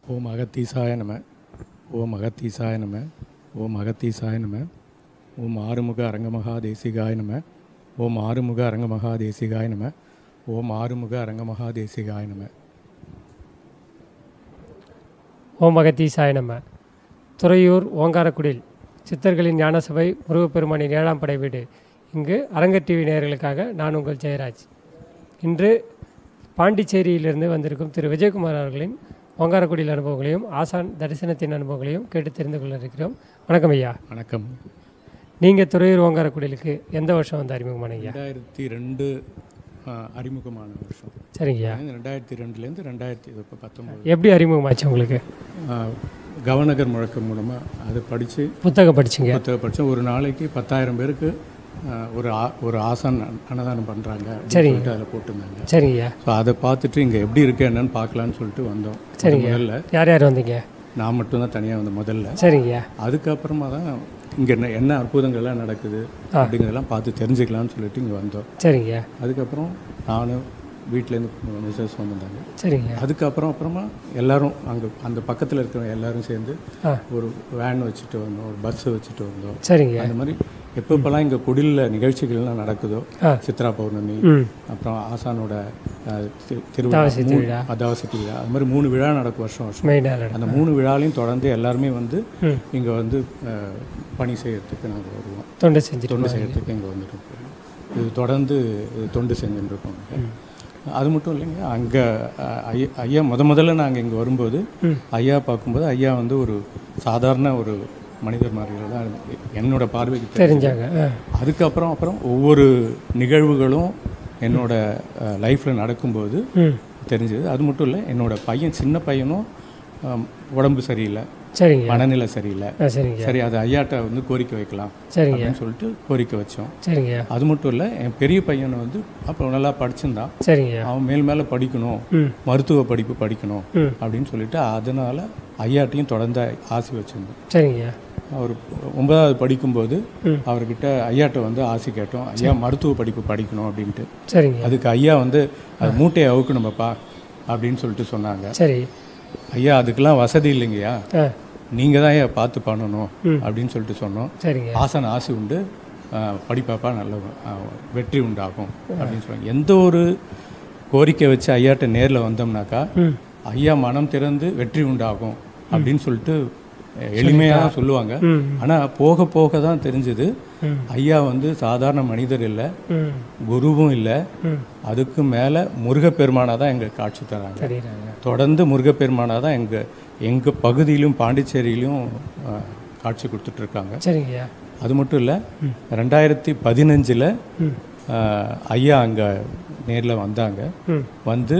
ஓம் அகத்தீசாய நம ஓம் அகத்தீசாய நம ஓம் அகத்தீசாய நம ஓம் ஆறுமுக அரங்கமகா தேசிகாய நம ஓம் ஆறுமுக அரங்கமகா தேசிகாய நம ஓம் ஆறுமுக அரங்கமகா தேசிகாய நம ஓம் அகத்தீசாய நம துறையூர் ஓங்காரக்குடில் சித்தர்களின் ஞானசபை முருகப்பெருமானின் ஏழாம் படை வீடு இங்கு அரங்கர் டிவி நேயர்களுக்காக நான் உங்கள் ஜெயராஜ் இன்று பாண்டிச்சேரியிலிருந்து வந்திருக்கும் திரு விஜயகுமார் அவர்களின் ஓங்காரக்குடியில் அனுபவங்களையும் ஆசான் தரிசனத்தின் அனுபவங்களையும் கேட்டு தெரிந்து கொள்ள இருக்கிறோம் வணக்கம் ஐயா வணக்கம் நீங்கள் துறையூர் ஓங்காரக்குடிலுக்கு எந்த வருஷம் வந்து அறிமுகமான ஐயா ரெண்டாயிரத்தி ரெண்டு ஆ, அறிமுகமான வருஷம் சரிங்கய்யா ரெண்டாயிரத்தி ரெண்டுலேருந்து ரெண்டாயிரத்தி இப்போ பத்தொம்போது எப்படி அறிமுகமாச்சு உங்களுக்கு ஆ, கவனகர் முழக்கம் மூலமாக அதை படித்து புத்தகம் படிச்சிங்க புத்தகம் படித்தேன் ஒரு நாளைக்கு பத்தாயிரம் பேருக்கு ஆ, ஒரு ஆ ஒரு ஆசான் அன்னதானம் பண்ணுறாங்க சரிங்க. சொல்லிட்டு அதில் போட்டிருந்தாங்க சரிங்கய்யா ஸோ அதை பார்த்துட்டு இங்கே எப்படி இருக்கு என்னன்னு பார்க்கலான்னு சொல்லிட்டு வந்தோம் சரிங்க. முதல்ல யார் யார் வந்தீங்க நான் மட்டும்தான் தனியாக வந்தேன் முதல்ல சரிங்கய்யா அதுக்கப்புறமா தான் இங்கே என்ன என்ன அற்புதங்கள்லாம் நடக்குது ஆ. அப்படிங்கிறதெல்லாம் பார்த்து தெரிஞ்சுக்கலாம்னு சொல்லிட்டு இங்கே வந்தோம் சரிங்கய்யா அதுக்கப்புறம் நானும் வீட்டிலேருந்து மிஸ்ஸஸ் வந்திருந்தாங்க சரிங்க அதுக்கப்புறம் அப்புறமா எல்லாரும் அங்கே அந்த பக்கத்தில் இருக்கிற எல்லாரும் சேர்ந்து ஆ ஒரு வேன் வச்சுட்டு வந்தோம் ஒரு பஸ் வச்சுட்டு வந்தோம் சரிங்க அந்த மாதிரி எப்பப்பெல்லாம் இங்கே குடிலில் நிகழ்ச்சிகள்லாம் நடக்குதோ ஆ. சித்ரா பௌர்ணமி ம் அப்புறம் ஆசானோட அஹ், தி- திருவிழா தவசி மூணு- திருவிழா. அதாவசி திருவிழா அது மாதிரி மூணு விழா நடக்கும் வருஷம் வருஷம் மெயினாக அந்த மூணு விழாலையும் தொடர்ந்து எல்லாருமே வந்து ம் இங்கே வந்து அஹ், பணி செய்யறதுக்கு நாங்கள் வருவோம் தொண்டை செஞ்சுட்டு தொண்டு செய்யறதுக்கு இங்கே வந்துட்டு இருக்கோம் இது தொடர்ந்து இது தொண்டு செஞ்சுட்டு இருக்கோம் இங்க. அது மட்டும் இல்லைங்க அங்கே ஐயா ஐயா முத முதல்ல நாங்கள் இங்கே வரும்போது ம். ஐயா பார்க்கும்போது ஐயா வந்து ஒரு சாதாரண ஒரு மனிதர் மாதிரி தான் என்னோட பார்வைக்கு தெரிஞ்சது. தெரிஞ்சாங்க ஆ அதுக்கப்புறம் அப்புறம் ஒவ்வொரு நிகழ்வுகளும் என்னோட லைஃப்பில் நடக்கும்போது ம் தெரிஞ்சது அது மட்டும் இல்லை என்னோட பையன் சின்ன பையனும் அஹ், உடம்பு சரியில்லை சரிங்க மனநிலை சரியில்லை ஆ சரிங்க சரி அது ஐயாட்ட வந்து கோரிக்கை வைக்கலாம் சரிங்க அப்படின்னு சொல்லிட்டு கோரிக்கை வச்சோம் சரிங்க அது மட்டும் இல்லை என் பெரிய பையனை வந்து அப்போ நல்லா படிச்சிருந்தான் சரிங்க அவன் மேல் மேலே படிக்கணும் ம் மருத்துவ படிப்பு படிக்கணும் ம் அப்படின்னு சொல்லிட்டு அதனால் ஐயாட்டையும் தொடர்ந்து ஆசை வச்சிருந்தோம் சரிங்க அவர் ஒன்பதாவது படிக்கும்போது ம். அவர்கிட்ட ஐயாட்ட வந்து ஆசை கேட்டோம் ஐயா மருத்துவ படிப்பு படிக்கணும் அப்படின்ட்டு சரிங்க அதுக்கு ஐயா வந்து அது மூட்டையை அவுக்கணுமப்பா அப்படின்னு சொல்லிட்டு சொன்னாங்க சரி ஐயா அதுக்கெல்லாம் வசதி இல்லைங்கய்யா ஆ நீங்கள் தான் ஐயா பார்த்து பண்ணணும் ம். அப்படின்னு சொல்லிட்டு சொன்னோம் சரிங்க ஆசன ஆசை உண்டு ஆஹ் படிப்பாப்பா நல்ல ஆஹ் வெற்றி உண்டாகும் அப்படின்னு சொல்லுவாங்க எந்த ஒரு கோரிக்கை வச்சு ஐயாட்ட நேரில் வந்தோம்னாக்கா ம் ஐயா மனம் திறந்து வெற்றி உண்டாகும் அப்படின்னு சொல்லிட்டு எளிமையாக சொல்லுவாங்க ம் ஆனால் போக போக தான் தெரிஞ்சது ம் ஐயா வந்து சாதாரண மனிதர் இல்லை ம் குருவும் இல்லை ம் அதுக்கு மேலே முருகப்பெருமானாக தான் எங்களுக்கு காட்சி தராங்க சரிங்க தொடர்ந்து முருகப்பெருமானாக தான் எங்கள் எங்கள் பகுதியிலும் பாண்டிச்சேரியிலும் ஆஹ், காட்சி கொடுத்துட்ருக்காங்க சரிங்கய்யா அது மட்டும் இல்லை ரெண்டாயிரத்தி பதினஞ்சில் ம் ஐயா அங்கே நேரில் வந்தாங்க ம் வந்து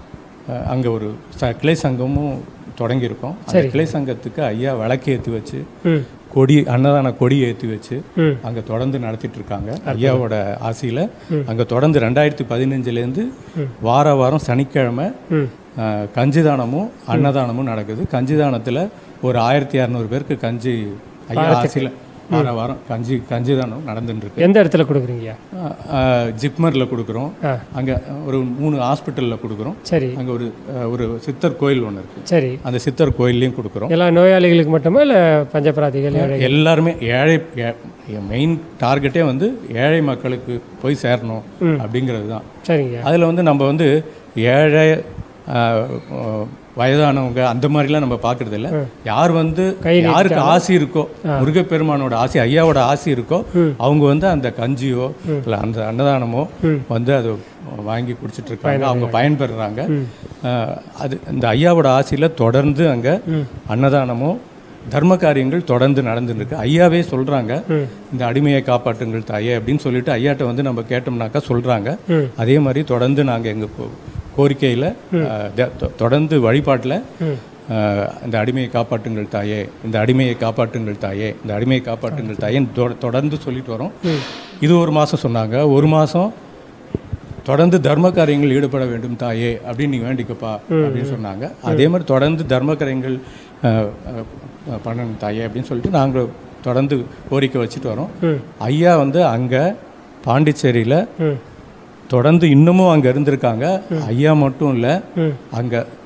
அங்கே ஒரு ச கிளை சங்கமும் தொடங்கியிருக்கோம் அந்த கிளை சங்கத்துக்கு ஐயா விளக்கு ஏற்றி வச்சு ம் கொடி அன்னதான கொடி ஏற்றி வச்சு ம் அங்கே தொடர்ந்து நடத்திட்டு இருக்காங்க ஐயாவோட ஆசையில் அங்கே தொடர்ந்து ரெண்டாயிரத்தி பதினஞ்சுலேருந்து வார வாரம் சனிக்கிழமை ம் அஹ், கஞ்சிதானமும் அன்னதானமும் நடக்குது கஞ்சிதானத்தில் ஒரு ஆயிரத்தி இரநூறு பேருக்கு கஞ்சி ஐயா ஆசையில் வார வாரம் கஞ்சி கஞ்சிதானம் நடந்துட்டு இருக்கு எந்த இடத்துல கொடுக்குறீங்கய்யா ஜிப்மரில் கொடுக்குறோம் ஆ அங்கே ஒரு மூணு ஹாஸ்பிட்டலில் கொடுக்குறோம் சரி அங்கே ஒரு அஹ், ஒரு சித்தர் கோயில் ஒன்று இருக்குது சரி அந்த சித்தர் கோயில்லையும் கொடுக்குறோம் எல்லா நோயாளிகளுக்கு மட்டுமா இல்லை பஞ்சபிராதிகள் ஏழை எல்லாருமே ஏழை மெயின் டார்கெட்டே வந்து ஏழை மக்களுக்கு போய் சேரணும் அப்படிங்கிறது தான் சரிங்க அதில் வந்து நம்ம வந்து ஏழை ஆஹ், ஆஹ், வயதானவங்க அந்த மாதிரிலாம் நம்ம பார்க்கறது இல்ல யார் வந்து யாருக்கு ஆசை இருக்கோ முருகப்பெருமானோட ஆசை ஐயாவோட ஆசை இருக்கோ அவங்க வந்து அந்த கஞ்சியோ இல்லை அந்த அன்னதானமோ வந்து அதை வாங்கி குடிச்சிட்டு இருக்காங்க அவங்க பயன்பெறுறாங்க ஆஹ், அது இந்த ஐயாவோட ஆசையில் தொடர்ந்து அங்கே அன்னதானமோ தர்ம காரியங்கள் தொடர்ந்து நடந்துட்டு இருக்கு ஐயாவே சொல்றாங்க இந்த அடிமையை காப்பாற்றுங்கள் தாயே அப்படின்னு சொல்லிட்டு ஐயாட்ட வந்து நம்ம கேட்டோம்னாக்கா சொல்றாங்க ம். அதே மாதிரி தொடர்ந்து நாங்கள் எங்கள் கோரிக்கையில் தொடர்ந்து வழிபாட்டில் ம் இந்த அடிமையை காப்பாற்றுங்கள் தாயே இந்த அடிமையை காப்பாற்றுங்கள் தாயே இந்த அடிமையை காப்பாற்றுங்கள் தாயேன்னு தொ- தொடர்ந்து சொல்லிட்டு வரோம் இது ஒரு மாதம் சொன்னாங்க ஒரு மாதம் தொடர்ந்து தர்ம காரியங்கள் ஈடுபட வேண்டும் தாயே அப்படின்னு நீ வேண்டிக்கப்பா அப்படின்னு சொன்னாங்க அதே மாதிரி தொடர்ந்து தர்ம காரியங்கள் அஹ், அஹ், பண்ணணும் தாயே அப்படின்னு சொல்லிட்டு நாங்கள் தொடர்ந்து கோரிக்கை வச்சுட்டு வரோம் ம் ஐயா வந்து அங்கே பாண்டிச்சேரியில் ம் தொடர்ந்து இன்னமும் அங்கே இருந்திருக்காங்க ஐயா மட்டும் இல்லை ம் அங்கே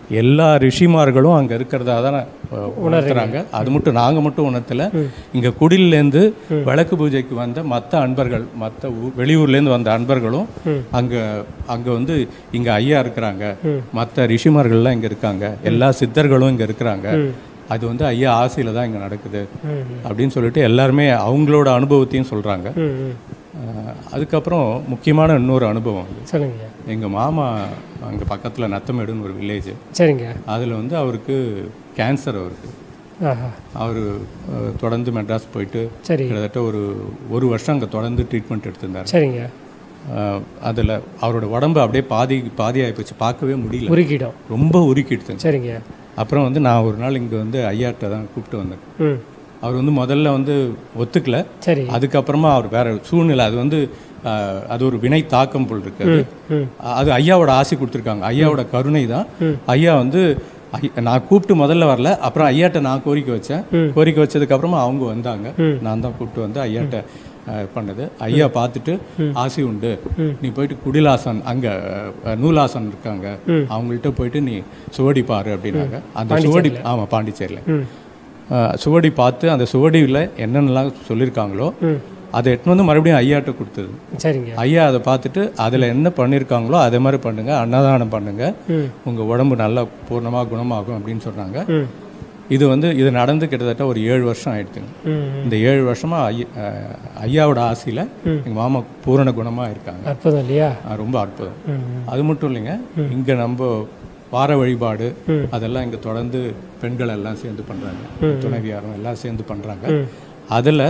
எல்லா ரிஷிமார்களும் அங்கே இருக்கிறதா தான் அஹ், உணர்த்துறாங்க அது மட்டும் நாங்கள் மட்டும் உணர்த்தல இங்கே குடிலேருந்து விளக்கு பூஜைக்கு வந்த மற்ற அன்பர்கள் மற்ற வெளியூர்லேருந்து வந்த அன்பர்களும் அங்கே அங்கே வந்து இங்கே ஐயா இருக்கிறாங்க மற்ற ரிஷிமார்கள்லாம் இங்கே இருக்காங்க எல்லா சித்தர்களும் இங்கே இருக்கிறாங்க அது வந்து ஐயா ஆசையில் தான் இங்கே நடக்குது ம் அப்படின்னு சொல்லிட்டு எல்லாருமே அவங்களோட அனுபவத்தையும் சொல்கிறாங்க ம் ம் அதுக்கப்புறம் முக்கியமான இன்னொரு அனுபவம் வந்து சொல்லுங்க எங்கள் மாமா அங்கே பக்கத்தில் நத்தமேடுன்னு ஒரு வில்லேஜ் சரிங்க அதில் வந்து அவருக்கு கேன்சர் அவருக்கு ஆஹா அவர் தொடர்ந்து மெட்ராஸ் போயிட்டு சரி கிட்டத்தட்ட ஒரு ஒரு வருஷம் அங்கே தொடர்ந்து ட்ரீட்மெண்ட் எடுத்திருந்தார் சரிங்க அதில் அவரோட உடம்பு அப்படியே பாதி பாதி ஆகிப்போச்சு பார்க்கவே முடியல உருக்கிடும் ரொம்ப உருக்கிடுதுங்க சரிங்க அப்புறம் வந்து நான் ஒரு நாள் இங்கே வந்து ஐயாட்ட தான் கூப்பிட்டு வந்தேன் ம் அவர் வந்து முதல்ல வந்து ஒத்துக்கல சரி அதுக்கப்புறமா அவர் வேற சூழ்நிலை அது வந்து அஹ், அது ஒரு வினை தாக்கம் போல் இருக்கு அது. ம் அது ஐயாவோட ஆசை கொடுத்துருக்காங்க ஐயாவோட கருணை தான் ஐயா வந்து ஐ- நான் கூப்பிட்டு முதல்ல வரல அப்புறம் ஐயாட்ட நான் கோரிக்கை வச்சேன் கோரிக்கை வச்சதுக்கு அப்புறமா அவங்க வந்தாங்க நான் தான் கூப்பிட்டு வந்து ஐயாட்ட அஹ், பண்ணது ஐயா பார்த்துட்டு ஆசை உண்டு நீ போயிட்டு குடிலாசன் அங்க அஹ், நூலாசன் இருக்காங்க அவங்கள்ட்ட போயிட்டு நீ சுவடி பாரு அப்படின்னாங்க அந்த சுவடி ஆமா பாண்டிச்சேரியில் ம் அஹ், சுவடி பார்த்து அந்த சுவடியில் என்னென்னலாம் சொல்லியிருக்காங்களோ ம் அதை எடுத்துன்னு வந்து மறுபடியும் ஐயாட்ட கொடுத்தது சரிங்க ஐயா அதை பார்த்துட்டு அதில் என்ன பண்ணியிருக்காங்களோ அதே மாதிரி பண்ணுங்க அன்னதானம் பண்ணுங்க ம் உங்கள் உடம்பு நல்லா பூர்ணமாக குணமாகும் அப்படின்னு சொன்னாங்க ம் இது வந்து இது நடந்து கிட்டத்தட்ட ஒரு ஏழு வருஷம் ஆயிடுச்சுங்க ம் இந்த ஏழு வருஷமா ஐயா அஹ், ஐயாவோட ஆசையில் எங்கள் மாமா பூரண குணமாக இருக்காங்க அற்புதம் இல்லையா அஹ் ரொம்ப அற்புதம் ம் அது மட்டும் இல்லைங்க இங்கே நம்ம வார வழிபாடு அதெல்லாம் இங்கே தொடர்ந்து பெண்கள் எல்லாம் சேர்ந்து பண்ணுறாங்க துணைவியாரும் எல்லாம் சேர்ந்து பண்ணுறாங்க அதில்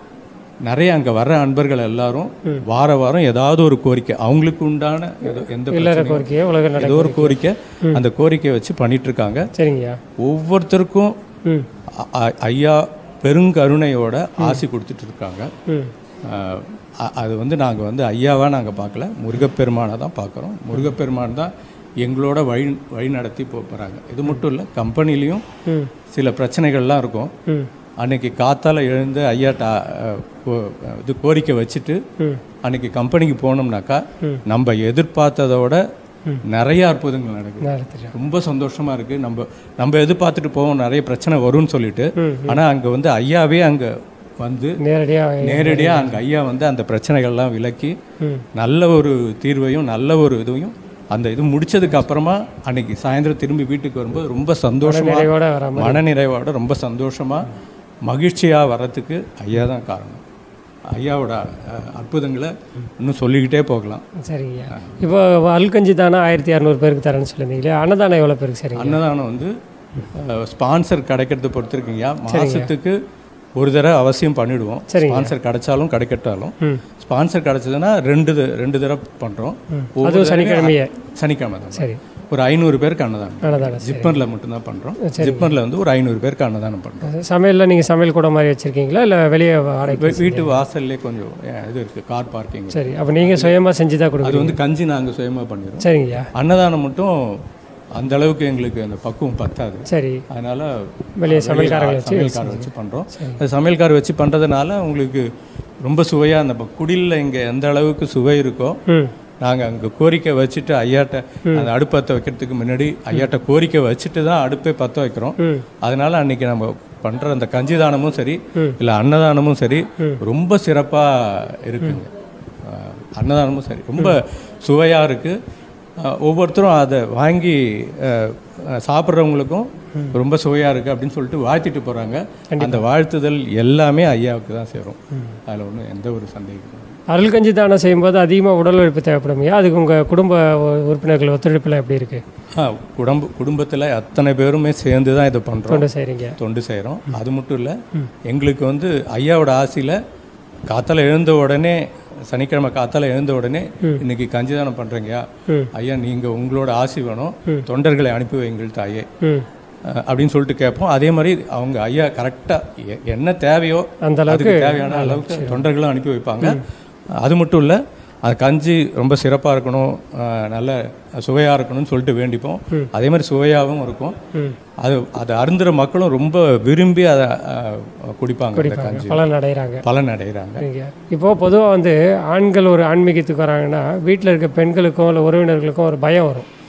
நிறைய அங்கே வர்ற அன்பர்கள் எல்லாரும் வார வாரம் ஏதாவது ஒரு கோரிக்கை அவங்களுக்கு உண்டான ஏதோ எந்த இல்லற பிரச்சனையும் கோரிக்கையை உலக நட ஏதோ ஒரு கோரிக்கை அந்த கோரிக்கையை வச்சு பண்ணிட்டு இருக்காங்க சரிங்கய்யா ஒவ்வொருத்தருக்கும் ம் அ- அ- ஐயா பெருங்கருணையோட ஆசி கொடுத்துட்டு இருக்காங்க ம் அஹ் அ- அது வந்து நாங்கள் வந்து ஐயாவாக நாங்கள் பார்க்கல முருகப்பெருமானை தான் பார்க்குறோம் முருகப்பெருமான் தான் எங்களோட வழி வழி நடத்தி போகிறாங்க இது மட்டும் இல்லை கம்பெனிலையும் ம் சில பிரச்சனைகள்லாம் இருக்கும் ம் அன்னைக்கு காத்தால எழுந்து ஐயாட்ட அஹ், கோ- இது கோரிக்கை வச்சுட்டு ம் அன்னைக்கு கம்பெனிக்கு போனோம்னாக்கா நம்ம எதிர்பார்த்ததோட நிறைய அற்புதங்கள் நடக்குது நடத்திட்டேன் ரொம்ப சந்தோஷமா இருக்கு நம்ம நம்ம எதிர்பார்த்துட்டு போவோம் நிறைய பிரச்சனை வரும்னு சொல்லிட்டு ஆனா அங்க வந்து ஐயாவே அங்க வந்து நேரடியாக நேரடியா அங்க ஐயா வந்து அந்த பிரச்சனைகள்லாம் விலக்கி ம் நல்ல ஒரு தீர்வையும் நல்ல ஒரு இதுவையும் அந்த இது முடிச்சதுக்கு அப்புறமா அன்னைக்கு சாயந்தரம் திரும்பி வீட்டுக்கு வரும்போது ரொம்ப சந்தோஷமா நிறைவோட வராம மனநிறைவோட ரொம்ப சந்தோஷமா மகிழ்ச்சியா வர்றதுக்கு ஐயா தான் காரணம் ஐயாவோட அஹ், அற்புதங்களை இன்னும் சொல்லிக்கிட்டே போகலாம் சரிங்கய்யா இப்போ அல்கஞ்சி தானே ஆயிரத்தி இரநூறு பேருக்கு தரேன்னு சொல்லியிருந்தீங்களே அன்னதானம் எவ்வளோ பேருக்கு சரிங்க அன்னதானம் வந்து ஸ்பான்சர் கிடைக்கிறத பொறுத்து இருக்குங்கய்யா மாசத்துக்கு ஒரு தடவை அவசியம் பண்ணிடுவோம் சரிங்க. ஸ்பான்சர் கிடைச்சாலும் கிடைக்கட்டாலும் ம் ஸ்பான்சர் கிடைச்சதுன்னா ரெண்டு த- ரெண்டு தடவை பண்றோம் ஒவ்வொரு அதுவும் சனிக்கிழமையே சனிக்கிழமை தான் சரி ஒரு ஐநூறு பேருக்கு அன்னதானம் அன்னதானம் சரி ஜிப்மர்ல மட்டும்தான் பண்றோம் ஜிப்மர்ல வந்து ஒரு ஐநூறு பேருக்கு அன்னதானம் பண்றோம் சமையலில் நீங்கள் சமையல் கூட மாதிரி வச்சுருக்கீங்களா இல்லை வெளியே வாடகை வீ- வீட்டு வாசல்லே கொஞ்சம் அஹ், இது இருக்கு கார் பார்க்கிங் சரி அப்போ நீங்கள் சுயமாக செஞ்சு தான் கொடுங்க அது வந்து கஞ்சி நாங்க சுயமா பண்ணிடுறோம் சரிங்கய்யா அன்னதானம் மட்டும் அந்த அளவுக்கு எங்களுக்கு அந்த பக்குவம் பத்தாது சரி அதனால வெளியே சமையல்காரங்களை வச்சு சமையல்கார வச்சு பண்றோம் அது சமையல்கார வச்சு பண்றதுனால உங்களுக்கு ரொம்ப சுவையா அந்த ப- குடில்ல இங்க எந்த அளவுக்கு சுவை இருக்கோ ம் நாங்க அங்க கோரிக்கை வச்சுட்டு ஐயாட்ட அந்த அடுப்பத்தை வைக்கிறதுக்கு முன்னாடி ஐயாட்ட கோரிக்கை வச்சுட்டு தான் அடுப்பே பற்ற வைக்கிறோம் ம் அதனால அன்னைக்கு நம்ம பண்ற அந்த கஞ்சி தானமும் சரி இல்ல அன்னதானமும் சரி ரொம்ப சிறப்பா இருக்குங்க அஹ், அன்னதானமும் சரி ரொம்ப சுவையா இருக்கு அஹ், ஒவ்வொருத்தரும் அதை வாங்கி அஹ், அஹ், சாப்பிட்றவங்களுக்கும் ரொம்ப சுவையா இருக்கு அப்படின்னு சொல்லிட்டு வாழ்த்திட்டு போறாங்க அந்த வாழ்த்துதல் எல்லாமே ஐயாவுக்கு தான் சேரும் அதுல ஒன்றும் எந்த ஒரு சந்தேகம் இல்லை. அருள் தானம் செய்யும்போது அதிகமாக உடல் உழைப்பு தேவைப்படுமையா அதுக்கு உங்கள் குடும்ப உ- உறுப்பினர்கள் ஒத்துழைப்பில் எப்படி இருக்குது ஆ, குடும்ப குடும்பத்துல அத்தனை பேருமே சேர்ந்து தான் இதை பண்றோம் கொண்டு செய்கிறீங்க தொண்டு செய்கிறோம் அது மட்டும் இல்லை எங்களுக்கு வந்து ஐயாவோட ஆசையில் காத்தால எழுந்த உடனே சனிக்கிழமை காத்தால எழுந்த உடனே இன்னைக்கு கஞ்சிதானம் பண்ணுறீங்கயா ம். ஐயா நீங்கள் உங்களோட ஆசி வேணும் தொண்டர்களை அனுப்பி வைங்கள் தாயே ம் அஹ், அப்படின்னு சொல்லிட்டு கேட்போம் அதே மாதிரி அவங்க ஐயா கரெக்டாக என்ன தேவையோ அந்த அளவுக்கு அதுக்கு தேவையான அளவுக்கு தொண்டர்களும் அனுப்பி வைப்பாங்க அது மட்டும் இல்லை அது கஞ்சி ரொம்ப சிறப்பாக இருக்கணும் அஹ், நல்ல சுவையாக இருக்கணும்னு சொல்லிட்டு வேண்டிப்போம் அதே மாதிரி சுவையாகவும் இருக்கும் ம் அது அதை அருந்துற மக்களும் ரொம்ப விரும்பி அதை அஹ், குடிப்பாங்க அந்த கஞ்சி பலன் அடைகிறாங்க பலன் அடைகிறாங்க சரிங்க இப்போ பொதுவாக வந்து ஆண்கள் ஒரு ஆன்மீகத்துக்கு வராங்கன்னா வீட்டில் இருக்க பெண்களுக்கும் இல்லை உறவினர்களுக்கும் ஒரு பயம் வரும்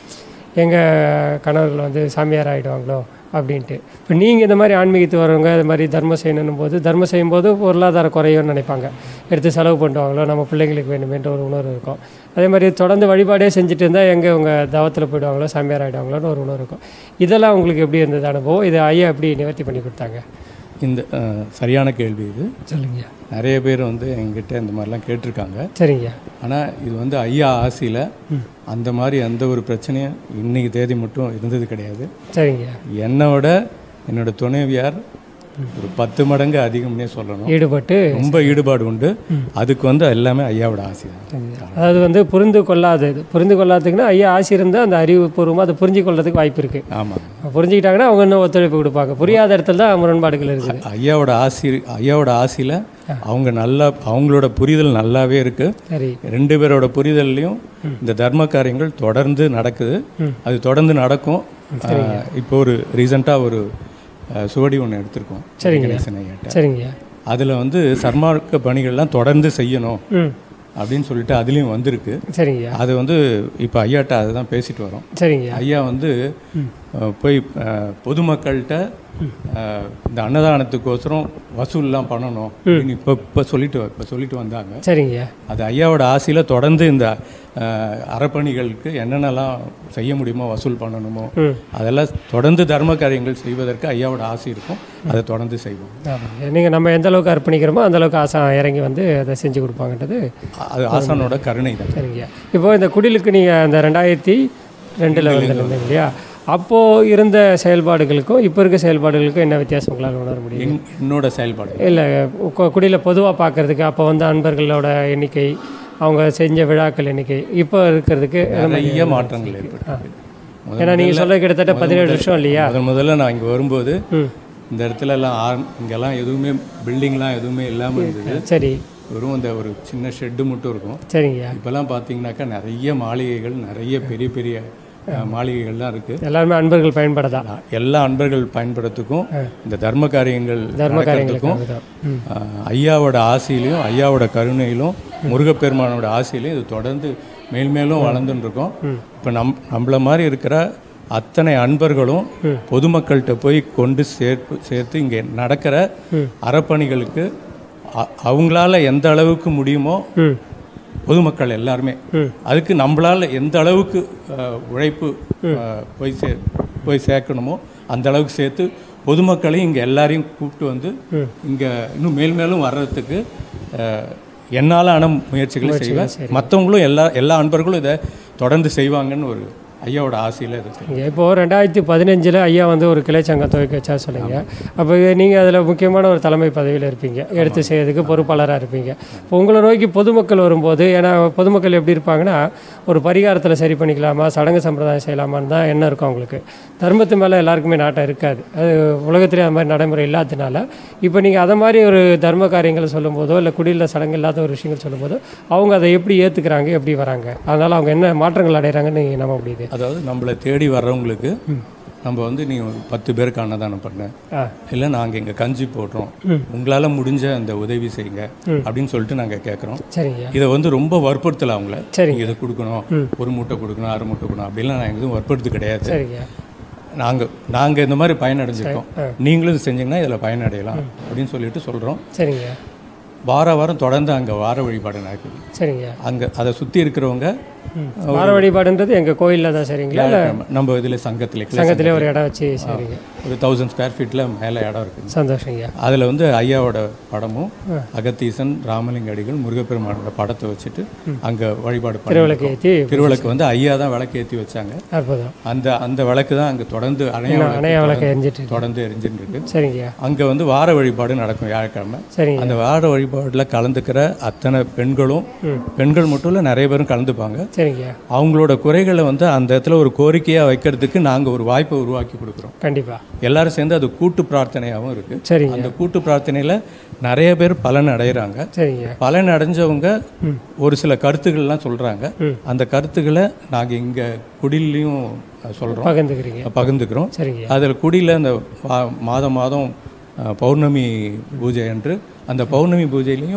எங்கள் கணவர்கள் வந்து சாமியார் ஆகிடுவாங்களோ அப்படின்ட்டு இப்போ நீங்கள் இந்த மாதிரி ஆன்மீகத்துக்கு வரவங்க இது மாதிரி தர்மம் செய்யணும் போது தர்மம் செய்யும்போது பொருளாதார குறையும்னு நினைப்பாங்க எடுத்து செலவு பண்ணுவாங்களோ நம்ம பிள்ளைங்களுக்கு வேணுமேன்ற ஒரு உணர்வு இருக்கும் அதே மாதிரி தொடர்ந்து வழிபாடே செஞ்சுட்டு இருந்தால் எங்கே உங்க தவத்தில் போயிடுவாங்களோ சாமியார் ஆகிடுவாங்களோன்னு ஒரு உணர்வு இருக்கும் இதெல்லாம் உங்களுக்கு எப்படி இருந்தது அனுபவம் இது ஐயா எப்படி நிவர்த்தி பண்ணி கொடுத்தாங்க இந்த அஹ், சரியான கேள்வி இது சொல்லுங்க நிறைய பேர் வந்து எங்கிட்ட இந்த மாதிரிலாம் கேட்டிருக்காங்க சரிங்க ஆனால் இது வந்து ஐயா ஆசையில் அந்த மாதிரி எந்த ஒரு பிரச்சனையும் இன்னைக்கு தேதி மட்டும் இருந்தது கிடையாது சரிங்க என்னை விட என்னோட துணைவியார் ஒரு பத்து மடங்கு அதிகம்னே சொல்லணும் ஈடுபட்டு ரொம்ப ஈடுபாடு உண்டு அதுக்கு வந்து எல்லாமே ஐயாவோட ஆசை தான் அதாவது வந்து புரிந்து கொள்ளாதது புரிந்து கொள்ளாததுக்குன்னா ஐயா ஆசி இருந்தால் அந்த அறிவுபூர்வமாக அதை புரிஞ்சு கொள்றதுக்கு வாய்ப்பு இருக்குது ஆமாம் புரிஞ்சுக்கிட்டாங்கன்னா அவங்க இன்னும் ஒத்துழைப்பு கொடுப்பாங்க புரியாத இடத்துல தான் முரண்பாடுகள் இருக்குது ஐயாவோட ஆசி ஐயாவோட ஆசையில் அவங்க நல்லா அவங்களோட புரிதல் நல்லாவே இருக்கு சரி ரெண்டு பேரோட புரிதல்லையும் இந்த தர்ம காரியங்கள் தொடர்ந்து நடக்குது அது தொடர்ந்து நடக்கும் ஆஹ், இப்போ ஒரு ரீசெண்டாக ஒரு ஆஹ், சுவடி ஒன்று எடுத்திருக்கோம் சரிங்க. கணேசன் ஐயாட்ட சரிங்க அதில் வந்து சர்மார்க்க பணிகள்லாம் தொடர்ந்து செய்யணும் ம் அப்படின்னு சொல்லிட்டு அதுலேயும் வந்திருக்கு சரிங்க அது வந்து இப்போ ஐயாட்ட அதை தான் பேசிட்டு வரோம் சரிங்க ஐயா வந்து அஹ், போய் அஹ், பொதுமக்கள்கிட்ட அஹ், இந்த அன்னதானத்துக்கோசரம் வசூல்லாம் பண்ணணும் அப்படின்னு இப்போ இப்போ சொல்லிட்டு இப்போ சொல்லிட்டு வந்தாங்க சரிங்க அது ஐயாவோட ஆசையில் தொடர்ந்து இந்த அஹ், அறப்பணிகளுக்கு என்னென்னலாம் செய்ய முடியுமோ வசூல் பண்ணணுமோ ம் அதெல்லாம் தொடர்ந்து தர்ம காரியங்கள் செய்வதற்கு ஐயாவோட ஆசை இருக்கும் அதை தொடர்ந்து செய்வோம் ஆமாங்க நீங்கள் நம்ம எந்த அளவுக்கு அர்ப்பணிக்கிறோமோ அந்த அளவுக்கு ஆசா இறங்கி வந்து அதை செஞ்சு கொடுப்பாங்கன்றது அது ஆசானோட கருணை தான் சரிங்க இப்போ இந்த குடிலுக்கு நீங்கள் அந்த ரெண்டாயிரத்தி ரெண்டில் வந்துருந்தீங்க இல்லையா அப்போது இருந்த செயல்பாடுகளுக்கும் இப்போ இருக்க செயல்பாடுகளுக்கும் என்ன வித்தியாசம் உங்களால் உணர முடியும் என் என்னோட செயல்பாடு இல்லை குடியில் பொதுவாக பார்க்கறதுக்கு அப்போ வந்து அன்பர்களோட எண்ணிக்கை அவங்க செஞ்ச விழாக்கள் எண்ணிக்கை இப்போ இருக்கிறதுக்கு நிறைய மாற்றங்கள் ஏற்பட்டு ஏன்னா நீங்கள் சொல்ல கிட்டத்தட்ட பதினேழு வருஷம் இல்லையா முதல் முதல்ல நான் இங்கே வரும்போது ம் இந்த இடத்துல எல்லாம் ஆர் இங்கெல்லாம் எதுவுமே பில்டிங்லாம் எதுவுமே இல்லாமல் இருந்தது சரி வெறும் அந்த ஒரு சின்ன ஷெட்டு மட்டும் இருக்கும் சரிங்க இப்போல்லாம் பார்த்தீங்கன்னாக்கா நிறைய மாளிகைகள் நிறைய பெரிய பெரிய அஹ், மாளிகைகள்லாம் இருக்குது எல்லாருமே அன்பர்கள் பயன்படதான் எல்லா அன்பர்கள் பயன்படுறதுக்கும் இந்த தர்ம காரியங்கள் தர்ம நடக்கிறதுக்கும் அதுதான் ம் அஹ், ஐயாவோட ஆசையிலையும் ஐயாவோட கருணையிலும் முருகப்பெருமானோட ஆசையிலையும் இது தொடர்ந்து மேல்மேலும் வளர்ந்துன்னு இருக்கோம் இப்போ நம் நம்மள மாதிரி இருக்கிற அத்தனை அன்பர்களும் பொதுமக்கள்கிட்ட போய் கொண்டு சேர்ப்பு சேர்த்து இங்கே நடக்கிற அறப்பணிகளுக்கு அ- அவங்களால எந்த அளவுக்கு முடியுமோ ம் பொதுமக்கள் எல்லாருமே ம். அதுக்கு நம்மளால எந்த அளவுக்கு அஹ், உழைப்பு அஹ், போய் சே போய் சேர்க்கணுமோ அந்த அளவுக்கு சேர்த்து பொதுமக்களையும் இங்கே எல்லாரையும் கூப்பிட்டு வந்து இங்கே இன்னும் மேல் மேலும் வர்றதுக்கு அஹ், என்னால் ஆன முயற்சிகளை செய்வேன் மற்றவங்களும் எல்லா எல்லா அன்பர்களும் இதை தொடர்ந்து செய்வாங்கன்னு ஒரு ஐயாவோட ஆசையில் இருக்கு இங்கே இப்போது ரெண்டாயிரத்தி பதினஞ்சில் ஐயா வந்து ஒரு கிளை சங்கம் துவக்கி வச்சா சொன்னீங்க அப்போ நீங்கள் அதில் முக்கியமான ஒரு தலைமை பதவியில் இருப்பீங்க எடுத்து செய்யறதுக்கு பொறுப்பாளராக இருப்பீங்க இப்போ உங்களை நோக்கி பொதுமக்கள் வரும்போது ஏன்னா பொதுமக்கள் எப்படி இருப்பாங்கன்னா ஒரு பரிகாரத்தில் சரி பண்ணிக்கலாமா சடங்கு சம்பிரதாயம் செய்யலாமான்னு தான் எண்ணம் இருக்கும் அவங்களுக்கு தர்மத்து மேலே எல்லாருக்குமே நாட்டம் இருக்காது அது உலகத்திலே அது மாதிரி நடைமுறை இல்லாததுனால இப்போ நீங்கள் அதை மாதிரி ஒரு தர்ம காரியங்களை சொல்லும்போதோ இல்லை குடியில் சடங்கு இல்லாத ஒரு விஷயங்கள் சொல்லும்போதோ அவங்க அதை எப்படி ஏற்றுக்கிறாங்க எப்படி வராங்க அதனால் அவங்க என்ன மாற்றங்கள் அடைகிறாங்கன்னு நீங்கள் நம்ப முடியுது அதாவது நம்மளை தேடி வர்றவங்களுக்கு நம்ம வந்து நீங்கள் ஒரு பத்து பேருக்கு அன்னதானம் பண்ண ஆ இல்லை நாங்கள் இங்கே கஞ்சி போடுறோம் உங்களால் முடிஞ்ச அந்த உதவி செய்யுங்க அப்படின்னு சொல்லிட்டு நாங்கள் கேட்குறோம் சரிங்க இதை வந்து ரொம்ப வற்புறுத்தல அவங்கள சரிங்க. நீங்க இதை கொடுக்கணும் ஒரு மூட்டை கொடுக்கணும் அரை மூட்டை கொடுக்கணும் அப்படிலாம் நான் எதுவும் வற்புறுத்து கிடையாது சரிங்க நாங்கள் நாங்கள் இந்த மாதிரி பயனடைஞ்சிருக்கோம் நீங்களும் இது செஞ்சீங்கன்னா இதில் பயனடையலாம் அப்படின்னு சொல்லிட்டு சொல்கிறோம் சரிங்க வார வாரம் தொடர்ந்து அங்கே வார வழிபாடு நடக்குது சரிங்க அங்கே அதை சுற்றி இருக்கிறவங்க வார வழிபாடுன்றது எங்கள் கோயிலில் தான் சரிங்களா இல்லை நம்ம இதில் சங்கத்தில் சங்கத்திலே ஒரு இடம் வச்சு சரிங்க ஒரு தௌசண்ட் ஸ்கொயர் ஃபீட்டில் மேலே இடம் இருக்குது சந்தோஷங்க அதில் வந்து ஐயாவோட படமும் அகத்தீசன் ராமலிங்க அடிகள் முருகப்பெருமானோட படத்தை வச்சுட்டு அங்கே வழிபாடு பண்ணி திருவிளக்கு ஏற்றி திருவிளக்கு வந்து ஐயா தான் விளக்கு ஏற்றி வச்சாங்க அற்புதம் அந்த அந்த விளக்கு தான் அங்கே தொடர்ந்து அணைய விளக்கு அணைய விளக்கு எரிஞ்சிட்டு இருக்கு. தொடர்ந்து எரிஞ்சுட்டு இருக்கு சரிங்க அங்கே வந்து வார வழிபாடு நடக்கும் வியாழக்கிழமை சரிங்க அந்த வார வழிபாட்டில் கலந்துக்கிற அத்தனை பெண்களும் பெண்கள் மட்டும் இல்லை நிறைய பேரும் கலந்துப்பாங்க சரிங்க அவங்களோட குறைகளை வந்து அந்த இடத்துல ஒரு கோரிக்கையாக வைக்கிறதுக்கு நாங்கள் ஒரு வாய்ப்பை உருவாக்கி கொடுக்குறோம் கண்டிப்பாக எல்லாரும் சேர்ந்து அது கூட்டு பிரார்த்தனையாகவும் இருக்கு சரிங்க அந்த கூட்டு பிரார்த்தனையில் நிறைய பேர் பலன் அடைகிறாங்க சரிங்க பலன் அடைஞ்சவங்க ஒரு சில கருத்துக்கள்லாம் சொல்கிறாங்க ம். அந்த கருத்துக்களை நாங்கள் இங்கே குடிலையும் சொல்கிறோம் பகிர்ந்துக்கிறீங்க பகிர்ந்துக்கிறோம் சரிங்க அதில் குடியில் அந்த வா- மாதம் மாதம் அஹ், பௌர்ணமி பூஜை அன்று அந்த பௌர்ணமி பூஜையிலையும்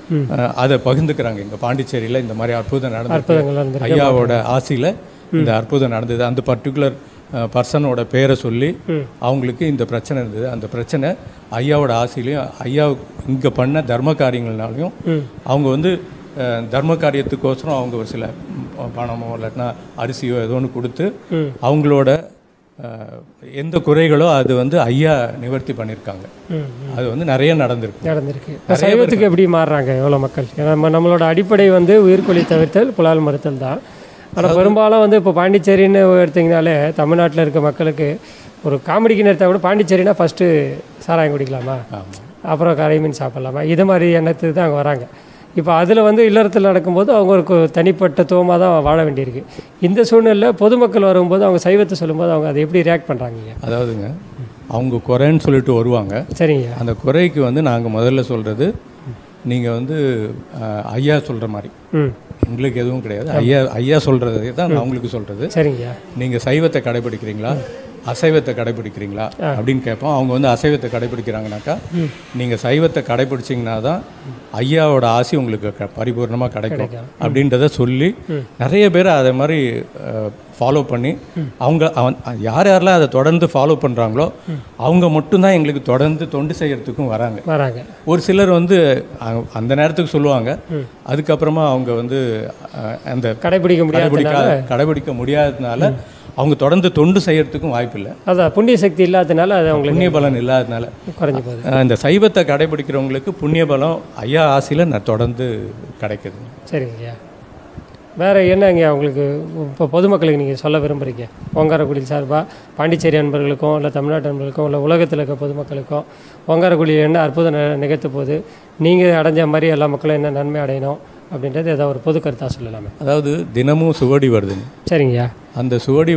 அஹ், அதை பகிர்ந்துக்கிறாங்க இங்கே பாண்டிச்சேரியில் இந்த மாதிரி அற்புதம் நடந்து அற்புதங்கள் நடந்திருக்கு ஐயாவோட ஆசையில் இந்த அற்புதம் நடந்தது அந்த பர்டிகுலர் பர்சனோட பேரை சொல்லி அவங்களுக்கு இந்த பிரச்சனை இருந்தது அந்த பிரச்சனை ஐயாவோட ஆசையிலையும் ஐயா இங்கே பண்ண தர்ம காரியங்கள்னாலையும் அவங்க வந்து அஹ், தர்ம காரியத்துக்கோசரம் அவங்க ஒரு சில ம், பணமோ இல்லாட்டினா அரிசியோ ஏதோ ஒன்று கொடுத்து அவங்களோட அஹ், எந்த குறைகளோ அது வந்து ஐயா நிவர்த்தி பண்ணியிருக்காங்க ம் அது வந்து நிறைய நடந்திருக்கு நடந்திருக்கு இப்போ சைவத்துக்கு எப்படி மாறுறாங்க எவ்வளோ மக்கள் ஏன்னா நம்ம நம்மளோட அடிப்படை வந்து உயிர்கொல்லி தவிர்த்தல் புலால் மறுத்தல் தான் ஆனால் பெரும்பாலும் வந்து இப்போ பாண்டிச்சேரின்னு எடுத்திங்கனாலே தமிழ்நாட்டில் இருக்க மக்களுக்கு ஒரு காமெடிக்கு நேரத்தை கூட பாண்டிச்சேரினா ஃபஸ்ட்டு சாராயம் குடிக்கலாமா அப்புறம் கரை மீன் சாப்பிட்லாமா இது மாதிரி எண்ணத்துக்கு தான் அங்கே வராங்க இப்போ அதில் வந்து இல்லறத்தில் நடக்கும்போது அவங்க ஒரு கு- தனிப்பட்ட துவமாக தான் வாழ வேண்டியிருக்கு இந்த சூழ்நிலையில் பொதுமக்கள் வரும்போது அவங்க சைவத்தை சொல்லும்போது அவங்க அதை எப்படி ரியாக்ட் பண்ணுறாங்க அதாவதுங்க அவங்க குறைன்னு சொல்லிட்டு வருவாங்க சரிங்க அந்த குறைக்கு வந்து நாங்கள் முதல்ல சொல்கிறது நீங்கள் வந்து அஹ், ஐயா சொல்கிற மாதிரி ம் எங்களுக்கு எதுவும் கிடையாது ஐயா ஐயா சொல்கிறதே தான் நான் உங்களுக்கு சொல்கிறது சரிங்கய்யா நீங்கள் சைவத்தை கடைபிடிக்கிறீங்களா அசைவத்தை கடைபிடிக்கிறீங்களா அப்படின்னு கேட்போம் அவங்க வந்து அசைவத்தை கடைபிடிக்கிறாங்கனாக்கா நீங்கள் சைவத்தை கடைபிடிச்சிங்கன்னா தான் ஐயாவோட ஆசி உங்களுக்கு க பரிபூர்ணமாக கிடைக்கும் அப்படின்றத சொல்லி நிறைய பேர் அதை மாதிரி ஃபாலோ பண்ணி அவங்க அவன் யார் யாரெல்லாம் அதை தொடர்ந்து ஃபாலோ பண்ணுறாங்களோ அவங்க மட்டும்தான் எங்களுக்கு தொடர்ந்து தொண்டு செய்யறதுக்கும் வராங்க வராங்க ஒரு சிலர் வந்து அ- அந்த நேரத்துக்கு சொல்லுவாங்க அதுக்கப்புறமா அவங்க வந்து அஹ், அந்த கடைபிடிக்க முடியாது கடைபிடிக்க கடைபிடிக்க முடியாததுனால அவங்க தொடர்ந்து தொண்டு செய்யறதுக்கும் வாய்ப்பில்லை அதான் புண்ணிய சக்தி இல்லாதனால அது அவங்களுக்கு புண்ணிய பலன் இல்லாததுனால குறைஞ்சி போகுது அஹ், இந்த சைவத்தை கடைபிடிக்கிறவங்களுக்கு புண்ணிய பலம் ஐயா ஆசையில் நான் தொடர்ந்து கிடைக்குது சரிங்கய்யா வேறு என்னங்க உங்களுக்கு இப்போ பொதுமக்களுக்கு நீங்கள் சொல்ல விரும்புகிறீங்க ஓங்காரக்குடி சார்பாக பாண்டிச்சேரி அன்பர்களுக்கும் இல்லை தமிழ்நாட்டு அன்பர்களுக்கும் இல்லை உலகத்தில் இருக்க பொதுமக்களுக்கும் ஓங்காரக்குடியில் என்ன அற்புதம் நி- நிகழ்த்த போகுது நீங்கள் அடைஞ்ச மாதிரி எல்லா மக்களும் என்ன நன்மை அடையணும் அப்படின்றது ஏதாவது ஒரு பொது கருத்தாக சொல்லலாமே அதாவது தினமும் சுவடி வருதுங்க சரிங்கய்யா அந்த சுவடி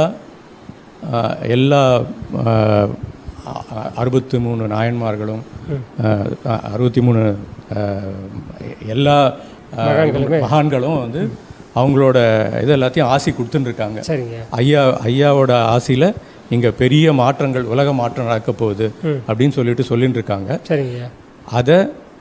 வாயிலாக எல்லா அஹ், அ- அறுபத்தி மூணு நாயன்மார்களும் அஹ், அ- அறுபத்தி மூணு அஹ், எல்லா அஹ், மகான்களும் வந்து அவங்களோட இது எல்லாத்தையும் ஆசி கொடுத்துன்னு இருக்காங்க சரிங்க ஐயா ஐயாவோட ஆசையில் இங்கே பெரிய மாற்றங்கள் உலக மாற்றம் நடக்க போகுது அப்படின்னு சொல்லிட்டு சொல்லிட்டு இருக்காங்க சரிங்கய்யா அதை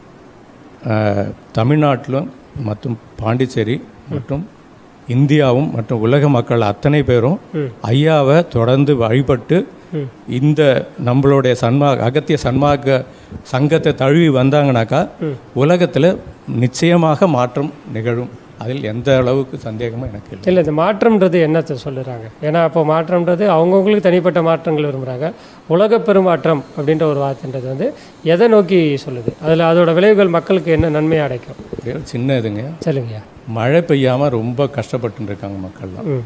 அஹ், தமிழ்நாட்டிலும் மற்றும் பாண்டிச்சேரி மற்றும் இந்தியாவும் மற்றும் உலக மக்கள் அத்தனை பேரும் ஐயாவை தொடர்ந்து வழிபட்டு இந்த நம்மளுடைய சன்மா அகத்திய சன்மார்க்க சங்கத்தை தழுவி வந்தாங்கனாக்கா உலகத்தில் நிச்சயமாக மாற்றம் நிகழும் அதில் எந்த அளவுக்கு சந்தேகமும் எனக்கு இல்லை இல்லை இந்த மாற்றம்ன்றது என்னத்தை சொல்லுறாங்க ஏன்னா இப்போ மாற்றம்ன்றது அவங்கவுங்களுக்கு தனிப்பட்ட மாற்றங்கள் விரும்புகிறாங்க உலக பெருமாற்றம் அப்படின்ற ஒரு வார்த்தைன்றது வந்து எதை நோக்கி சொல்லுது அதில் அதோட விளைவுகள் மக்களுக்கு என்ன நன்மையை அடைக்கும் ஒரே ஒரு சின்ன இதுங்க சொல்லுங்கய்யா மழை பெய்யாமல் ரொம்ப கஷ்டப்பட்டு இருக்காங்க மக்கள்லாம் ம்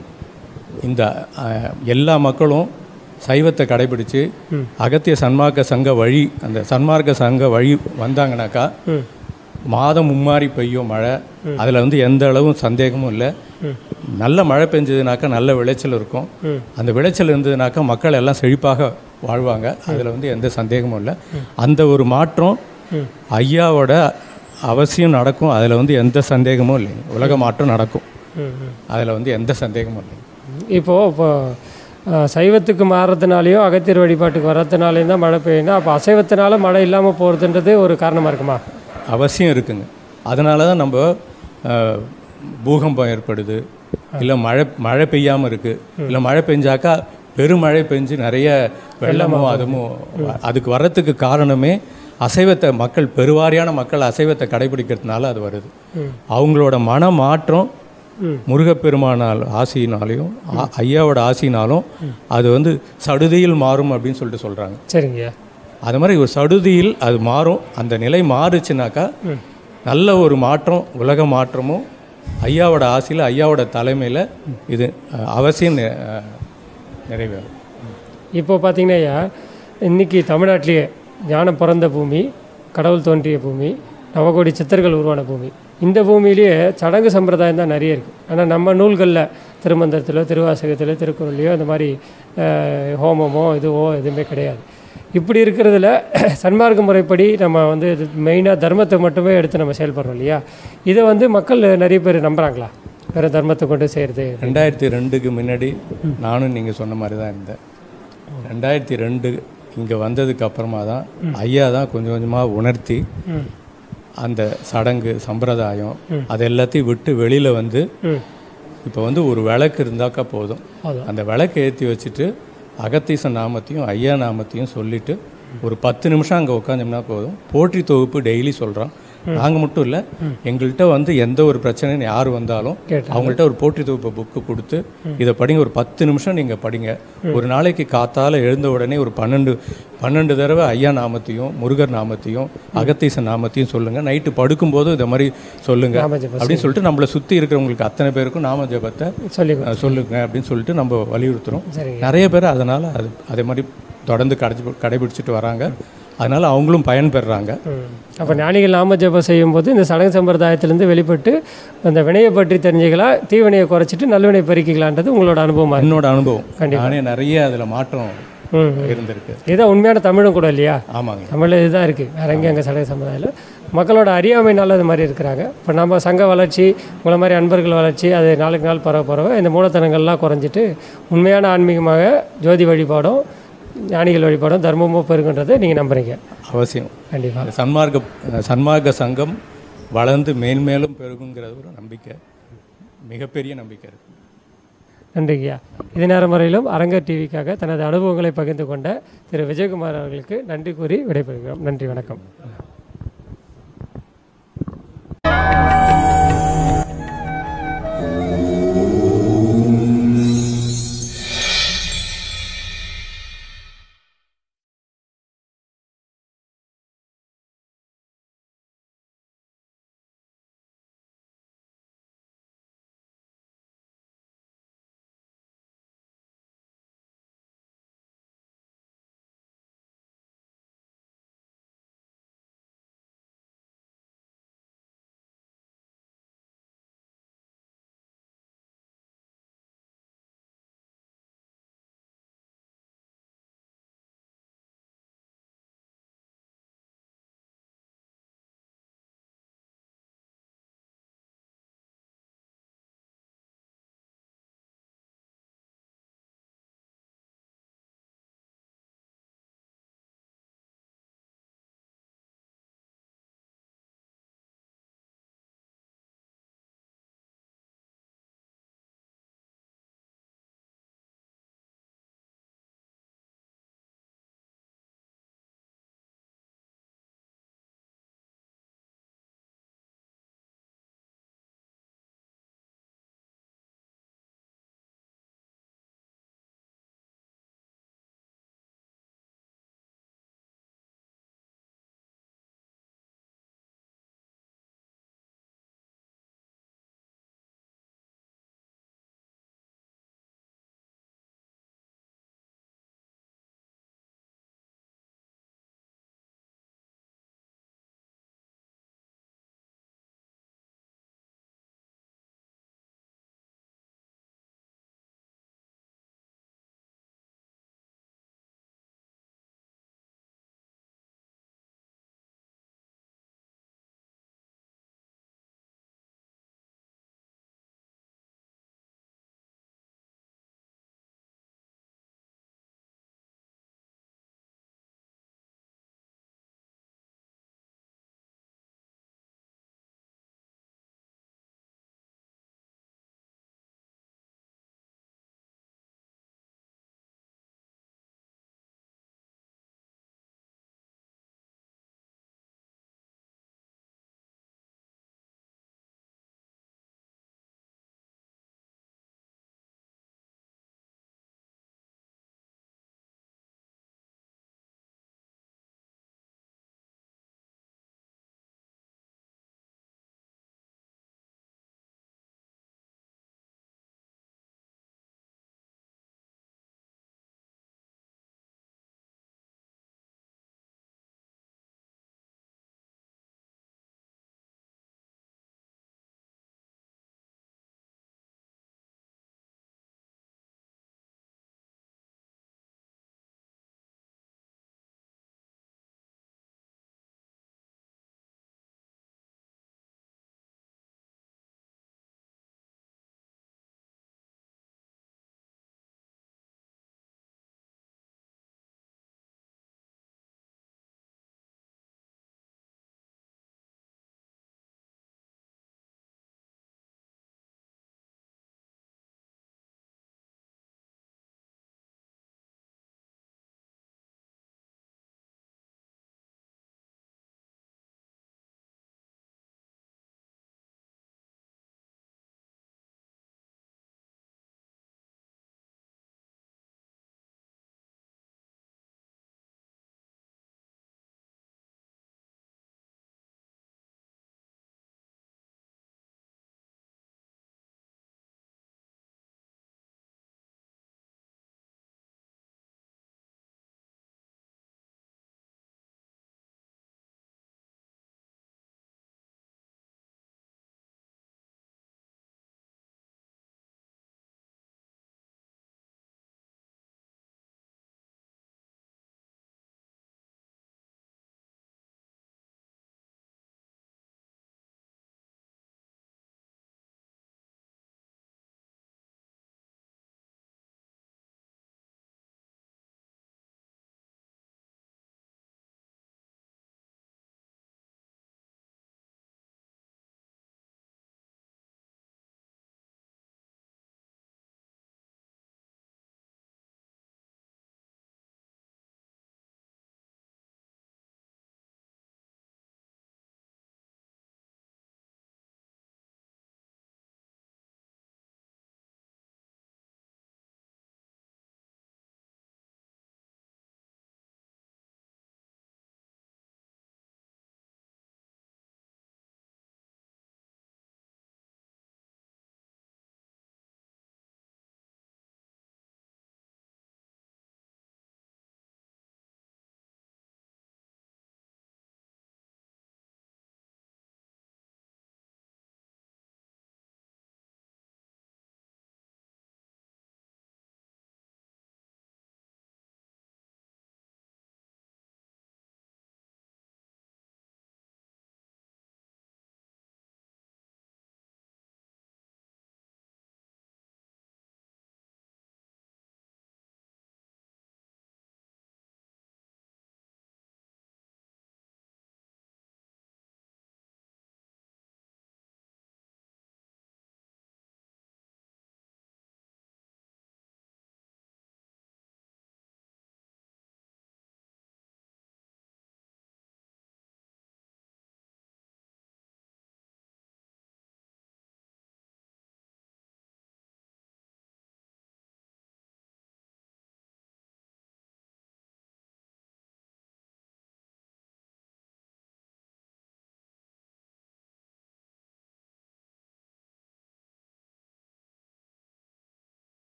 இந்த அஹ், எல்லா மக்களும் சைவத்தை கடைபிடிச்சு அகத்திய சன்மார்க்க சங்க வழி அந்த சன்மார்க்க சங்க வழி வந்தாங்கனாக்கா ம் மாதம் மும்மாரி பெய்யும் மழை அதில் வந்து எந்த அளவும் சந்தேகமும் இல்லை நல்ல மழை பெஞ்சதுனாக்கா நல்ல விளைச்சல் இருக்கும் ம். அந்த விளைச்சல் இருந்ததுனாக்கா மக்கள் எல்லாம் செழிப்பாக வாழ்வாங்க அதில் வந்து எந்த சந்தேகமும் இல்லை அந்த ஒரு மாற்றம் ம். ஐயாவோட அவசியம் நடக்கும் அதில் வந்து எந்த சந்தேகமும் இல்லைங்க உலக மாற்றம் நடக்கும் ம் ம் அதில் வந்து எந்த சந்தேகமும் இல்லைங்க இப்போது இப்போ அஹ், சைவத்துக்கு மாறுறதுனாலையும் அகத்தியர் வழிபாட்டுக்கு வர்றதுனாலையும் தான் மழை பெய்யும்னா அப்போ அசைவத்தினால மழை இல்லாமல் போகிறதுன்றது ஒரு காரணமாக இருக்குமா அவசியம் இருக்குங்க அதனால தான் நம்ம அஹ், பூகம்பம் ஏற்படுது இல்லை மழை மழை பெய்யாமல் இருக்குது இல்லை மழை பெஞ்சாக்கா பெருமழை பெஞ்சு நிறைய வெள்ளமோ அதுமோ அதுக்கு வர்றதுக்கு காரணமே அசைவத்தை மக்கள் பெருவாரியான மக்கள் அசைவத்தை கடைபிடிக்கிறதுனால அது வருது அவங்களோட மன மாற்றம் ம். முருகப்பெருமானால் ஆசியினாலையும் ஆ- ஐயாவோட ஆசியினாலும் அது வந்து சடுதியில் மாறும் அப்படின்னு சொல்லிட்டு சொல்கிறாங்க சரிங்கய்யா அது மாதிரி ஒரு சடுதியில் அது மாறும் அந்த நிலை மாறுச்சுனாக்கா நல்ல ஒரு மாற்றம் உலக மாற்றமும் ஐயாவோட ஆசையில் ஐயாவோட தலைமையில் இது அஹ், அவசியம் நி- அஹ், நிறைவேறும் இப்போ பார்த்தீங்கன்னா ஐயா இன்னைக்கு தமிழ்நாட்டிலேயே ஞானம் பிறந்த பூமி கடவுள் தோன்றிய பூமி நவகோடி சித்தர்கள் உருவான பூமி இந்த பூமியிலேயே சடங்கு சம்பிரதாயம் தான் நிறைய இருக்குது ஆனால் நம்ம நூல்களில் திருமந்திரத்திலோ திருவாசகத்திலோ திருக்குறள்லையோ இந்த மாதிரி அஹ், ஹோமமோ இதுவோ எதுவுமே கிடையாது இப்படி இருக்கிறதுல சன்மார்க்க முறைப்படி நம்ம வந்து மெயினாக தர்மத்தை மட்டுமே எடுத்து நம்ம செயல்படுறோம் இல்லையா இதை வந்து மக்கள் நிறைய பேர் நம்புகிறாங்களா வேறு தர்மத்தை கொண்டு செய்கிறது ரெண்டாயிரத்தி ரெண்டுக்கு முன்னாடி நானும் நீங்கள் சொன்ன மாதிரி தான் இருந்தேன் ரெண்டாயிரத்தி ரெண்டு இங்கே வந்ததுக்கு அப்புறமா தான் ஐயா தான் கொஞ்சம் கொஞ்சமாக உணர்த்தி அந்த சடங்கு சம்பிரதாயம் அது எல்லாத்தையும் விட்டு வெளியில் வந்து ம் இப்போ வந்து ஒரு விளக்கு இருந்தாக்கா போதும் போதும். அந்த விளக்கு ஏற்றி வச்சுட்டு அகத்தீசன் நாமத்தையும் ஐயா நாமத்தையும் சொல்லிட்டு ஒரு பத்து நிமிஷம் அங்கே உட்காந்தோம்னா போதும் போற்றி தொகுப்பு டெய்லி சொல்கிறோம் நாங்கள் மட்டும் இல்லை எங்கள்கிட்ட வந்து எந்த ஒரு பிரச்சனைன்னு யார் வந்தாலும் கேட்டா. அவங்கள்ட்ட ஒரு போற்றி தொகுப்பு புக்கு கொடுத்து இதை படிங்க ஒரு பத்து நிமிஷம் நீங்கள் படிங்க ஒரு நாளைக்கு காத்தால எழுந்த உடனே ஒரு பன்னெண்டு பன்னெண்டு தடவை ஐயா நாமத்தையும் முருகர் நாமத்தையும் அகத்தீசன் நாமத்தையும் சொல்லுங்கள் நைட்டு படுக்கும்போதும் இதை மாதிரி சொல்லுங்கள் நாம ஜெபம் அப்படின்னு சொல்லிட்டு நம்மளை சுற்றி இருக்கிறவங்களுக்கு அத்தனை பேருக்கும் நாம ஜெபத்தை சொல்லி அஹ், சொல்லுங்க அப்படின்னு சொல்லிட்டு நம்ம வலியுறுத்துறோம் சரிங்க நிறைய பேர் அதனால் அது அதே மாதிரி தொடர்ந்து கடை கடைபிடிச்சிட்டு வராங்க அதனால் அவங்களும் பயன்பெறுறாங்க ம். அப்போ ஞானிகள் நாம ஜெபம் செய்யும்போது இந்த சடங்கு சம்பிரதாயத்திலேருந்து வெளிப்பட்டு அந்த வினையை பற்றி தெரிஞ்சுக்கலாம் தீவினையை குறைச்சிட்டு நல்வினை பெருக்கிக்கலான்றது உங்களோட அனுபவமாக என்னோட அனுபவம் கண்டிப்பா. நானே நிறைய அதில் மாற்றம் ம் இருந்திருக்கு இதுதான் உண்மையான தமிழும் கூட இல்லையா ஆமாங்க தமிழில் இதுதான் இருக்குது வேற எங்கேயும் எங்கள் சடங்கு சமுதாயம் மக்களோட அறியாமைனால இது மாதிரி இருக்கிறாங்க இப்போ நம்ம சங்க வளர்ச்சி உங்களை மாதிரி அன்பர்கள் வளர்ச்சி அது நாளுக்கு நாள் பரவ பரவ இந்த மூலத்தனங்கள்லாம் குறைஞ்சிட்டு உண்மையான ஆன்மீகமாக ஜோதி வழிபாடும் ஞானிகள் வழிபாடும் தர்மமும் பெருகுன்றதை நீங்கள் நம்புறீங்க அவசியம் கண்டிப்பாக இந்த சன்மார்க்க சன்மார்க்க சங்கம் வளர்ந்து மேன்மேலும் பெருகுங்கிறது ஒரு நம்பிக்கை மிகப்பெரிய நம்பிக்கை இருக்குது நன்றிங்கய்யா இது நேரம் வரையிலும் அரங்கர் டிவிக்காக தனது அனுபவங்களை பகிர்ந்து கொண்ட திரு விஜயகுமார் அவர்களுக்கு நன்றி கூறி விடைபெறுகிறோம் நன்றி வணக்கம்